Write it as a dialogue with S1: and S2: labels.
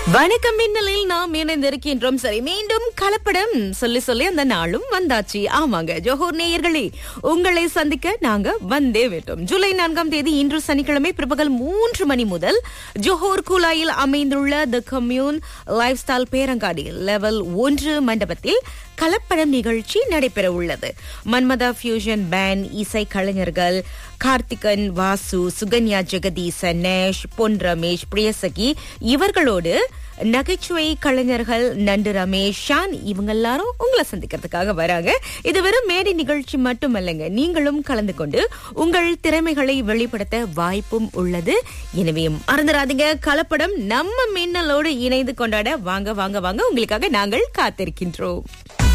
S1: வணக்கம் மின்னலில் நாம் இணைந்திருக்கின்றோம் சரி மீண்டும் கலப்படம் சொல்லி சொல்லி அந்த நாளும் வந்தாச்சு ஆமாங்க ஜோஹர் நேயர்களே உங்களை சந்திக்க நாங்க வந்தே விட்டோம் ஜூலை நான்காம் தேதி இன்று சனிக்கிழமை பிற்பகல் மூன்று மணி முதல் ஜோஹர் குலாயில் அமைந்துள்ள த கம்யூன் லைஃப் ஸ்டைல் பேரங்காடி லெவல் ஒன்று மண்டபத்தில் கலப்படம் நிகழ்ச்சி நடைபெற உள்ளது மன்மதா ஃபியூஷன் பேண்ட் இசை கலைஞர்கள் கார்த்திகன் வாசு சுகன்யா ஜெகதீசன் நேஷ் பொன் ரமேஷ் பிரியசகி இவர்களோடு நகைச்சுவை கலைஞர்கள் நண்டு ரமேஷ் ஷான் இவங்க எல்லாரும் உங்களை சந்திக்கிறதுக்காக வராங்க இது வெறும் மேடை நிகழ்ச்சி மட்டுமல்லங்க நீங்களும் கலந்து கொண்டு உங்கள் திறமைகளை வெளிப்படுத்த வாய்ப்பும் உள்ளது எனவே மறந்துடாதீங்க கலப்படம் நம்ம மின்னலோடு இணைந்து கொண்டாட வாங்க வாங்க வாங்க உங்களுக்காக நாங்கள் காத்திருக்கின்றோம்